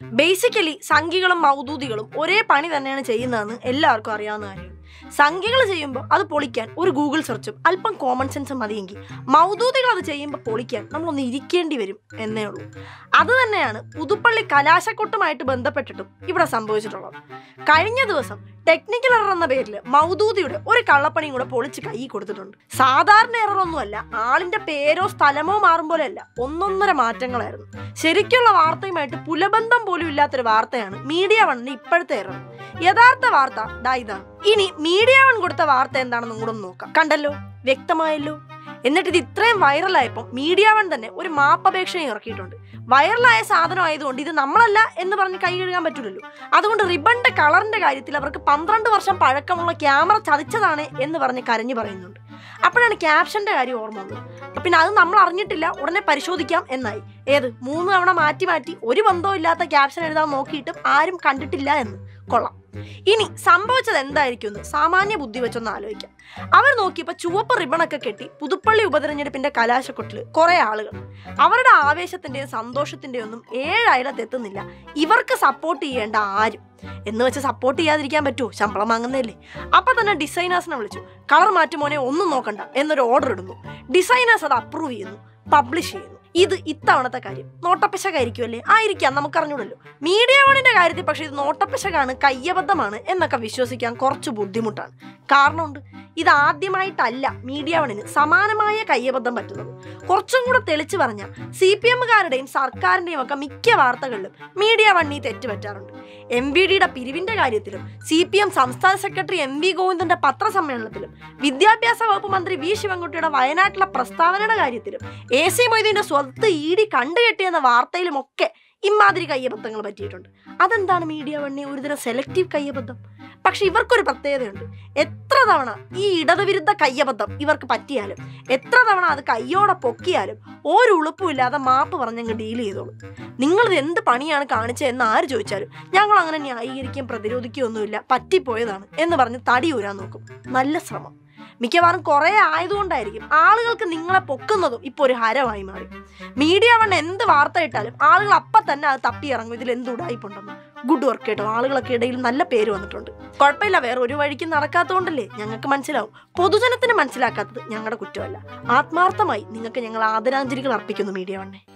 basically സംഖികളും മൗദൂദികളും ഒരേ പണി തന്നെയാണ് ചെയ്യുന്നതെന്ന് എല്ലാവർക്കും അറിയാവുന്ന കാര്യമാണ് സംഖ്യകൾ ചെയ്യുമ്പോൾ അത് പൊളിക്കാൻ ഒരു ഗൂഗിൾ സെർച്ചും അല്പം കോമൺ സെൻസും മതിയെങ്കിൽ മൗദൂദികൾ അത് ചെയ്യുമ്പോൾ പൊളിക്കാൻ നമ്മളൊന്ന് ഇരിക്കേണ്ടി വരും എന്നേ ഉള്ളൂ അത് തന്നെയാണ് പുതുപ്പള്ളി കലാശക്കൊട്ടുമായിട്ട് ബന്ധപ്പെട്ടിട്ടും ഇവിടെ സംഭവിച്ചിട്ടുള്ളത് കഴിഞ്ഞ ദിവസം ടെക്നിക്കൽ എറർ എന്ന പേരിൽ മൗദൂദിയുടെ ഒരു കള്ളപ്പണിയും കൂടെ പൊളിച്ച് കൈ കൊടുത്തിട്ടുണ്ട് സാധാരണ എറർ ഒന്നുമല്ല ആളിന്റെ പേരോ സ്ഥലമോ മാറും പോലെയല്ല ഒന്നൊന്നര മാറ്റങ്ങളായിരുന്നു ശരിക്കുള്ള വാർത്തയുമായിട്ട് പുലബന്ധം പോലും ഇല്ലാത്തൊരു വാർത്തയാണ് മീഡിയ വണ്ണിന് ഇപ്പോഴത്തെ എറർ യഥാർത്ഥ വാർത്ത ദാ ഇതാണ് ഇനി മീഡിയ വൺ കൊടുത്ത വാർത്ത എന്താണെന്നും കൂടെ ഒന്ന് നോക്കാം കണ്ടല്ലോ വ്യക്തമായല്ലോ എന്നിട്ട് ഇത് ഇത്രയും വൈറലായപ്പോൾ മീഡിയ വൺ തന്നെ ഒരു മാപ്പപേക്ഷയും ഇറക്കിയിട്ടുണ്ട് വൈറലായ സാധനം ആയതുകൊണ്ട് ഇത് നമ്മളല്ല എന്ന് പറഞ്ഞ് കൈ കഴുകാൻ പറ്റില്ലല്ലോ അതുകൊണ്ട് റിബണിന്റെ കളറിന്റെ കാര്യത്തിൽ അവർക്ക് പന്ത്രണ്ട് വർഷം പഴക്കമുള്ള ക്യാമറ ചതിച്ചതാണ് എന്ന് പറഞ്ഞ് കരഞ്ഞു പറയുന്നുണ്ട് അപ്പോഴാണ് ക്യാപ്ഷന്റെ കാര്യം ഓർമ്മ വന്നത് അപ്പൊ പിന്നെ അത് നമ്മൾ അറിഞ്ഞിട്ടില്ല ഉടനെ പരിശോധിക്കാം എന്നായി ഏത് മൂന്ന് തവണ മാറ്റി മാറ്റി ഒരു ബന്ധവും ഇല്ലാത്ത ക്യാപ്ഷൻ എഴുതാൻ നോക്കിയിട്ടും ആരും കണ്ടിട്ടില്ല എന്ന് കൊള്ളാം ഇനി സംഭവിച്ചത് എന്തായിരിക്കും എന്ന് സാമാന്യ ബുദ്ധി വെച്ചൊന്ന് ആലോചിക്കാം അവർ നോക്കിയപ്പോൾ ചുവപ്പ് റിബണൊക്കെ കെട്ടി പുതുപ്പള്ളി ഉപതെരഞ്ഞെടുപ്പിന്റെ കലാശക്കൊട്ടിൽ കുറെ ആളുകൾ അവരുടെ ആവേശത്തിന്റെയും സന്തോഷത്തിന്റെയും ഒന്നും ഏഴയലത്തെത്തുന്നില്ല ഇവർക്ക് സപ്പോർട്ട് ചെയ്യേണ്ട ആരും എന്ന് വെച്ച് സപ്പോർട്ട് ചെയ്യാതിരിക്കാൻ പറ്റുമോ ശമ്പളം വാങ്ങുന്നതല്ലേ അപ്പൊ തന്നെ ഡിസൈനേഴ്സിനെ വിളിച്ചു കളർ മാറ്റുമോനെ ഒന്നും നോക്കണ്ട എന്നൊരു ഓർഡർ ഇടുന്നു ഡിസൈനേഴ്സ് അത് അപ്രൂവ് ചെയ്യുന്നു പബ്ലിഷ് ചെയ്യുന്നു ഇത് ഇത്തവണത്തെ കാര്യം നോട്ടപ്പിശകായിരിക്കുമല്ലേ ആയിരിക്കാം നമുക്കറിഞ്ഞൂടല്ലോ മീഡിയ വണിന്റെ കാര്യത്തിൽ പക്ഷേ ഇത് നോട്ടപ്പിശകാണ് കയ്യബദ്ധമാണ് എന്നൊക്കെ വിശ്വസിക്കാൻ കുറച്ച് ബുദ്ധിമുട്ടാണ് കാരണമുണ്ട് ഇത് ആദ്യമായിട്ടല്ല മീഡിയ വണിന് സമാനമായ കയ്യബദ്ധം പറ്റുന്നത് കുറച്ചും കൂടെ തെളിച്ചു പറഞ്ഞാൽ സി പി എമ്മുകാരുടെയും സർക്കാരിന്റെയും ഒക്കെ മിക്ക വാർത്തകളിലും മീഡിയ വണ്ണി തെറ്റുപറ്റാറുണ്ട് എം വി ഡിയുടെ പിരിവിന്റെ കാര്യത്തിലും സി പി എം സംസ്ഥാന സെക്രട്ടറി എം വി ഗോവിന്ദന്റെ പത്രസമ്മേളനത്തിലും വിദ്യാഭ്യാസ വകുപ്പ് മന്ത്രി വി ശിവൻകുട്ടിയുടെ വയനാട്ടിലെ പ്രസ്താവനയുടെ കാര്യത്തിലും എ സി മൊയ്തീന്റെ സ്വത്ത് ഇ ഡി കണ്ടുകെട്ടിയെന്ന വാർത്തയിലുമൊക്കെ ഇമാതിരി കയ്യബദ്ധങ്ങൾ പറ്റിയിട്ടുണ്ട് അതെന്താണ് മീഡിയ വണ്ണി ഒരുതരം സെലക്റ്റീവ് കയ്യബദ്ധം പക്ഷെ ഇവർക്കൊരു പ്രത്യേകതയുണ്ട് എത്ര തവണ ഈ ഇടതുവിരുദ്ധ കയ്യബദ്ധം ഇവർക്ക് പറ്റിയാലും എത്ര തവണ അത് കയ്യോടെ പൊക്കിയാലും ഒരു ഉളുപ്പുമില്ലാതെ മാപ്പ് പറഞ്ഞങ്ങ് ഡീൽ ചെയ്തോളൂ നിങ്ങളിത് എന്ത് പണിയാണ് കാണിച്ചതെന്ന് ആര് ചോദിച്ചാലും ഞങ്ങൾ അങ്ങനെ ന്യായീകരിക്കുകയും പ്രതിരോധിക്കുകയും ഒന്നുമില്ല പറ്റിപ്പോയതാണ് എന്ന് പറഞ്ഞ് തടി ഊരാൻ നോക്കും നല്ല ശ്രമം മിക്കവാറും കുറേ ആയതുകൊണ്ടായിരിക്കും ആളുകൾക്ക് നിങ്ങളെ പൊക്കുന്നതും ഇപ്പോൾ ഒരു ഹരമായി മാറി മീഡിയ വൺ എന്ത് വാർത്ത ഇട്ടാലും ആളുകൾ അപ്പം തന്നെ അത് തപ്പി ഇറങ്ങും ഇതിൽ എന്ത് ഉടായിപ്പുണ്ടെന്ന് ഗുഡ് വർക്ക് കേട്ടോ ആളുകളൊക്കെ ഇടയിൽ നല്ല പേര് വന്നിട്ടുണ്ട് കുഴപ്പമില്ല വേറെ ഒരു വഴിക്ക് നടക്കാത്തതുകൊണ്ടല്ലേ ഞങ്ങൾക്ക് മനസ്സിലാവും പൊതുജനത്തിന് മനസ്സിലാക്കാത്തത് ഞങ്ങളുടെ കുറ്റമല്ല ആത്മാർത്ഥമായി നിങ്ങൾക്ക് ഞങ്ങൾ ആദരാഞ്ജലികൾ അർപ്പിക്കുന്നു മീഡിയ വണ്ണെ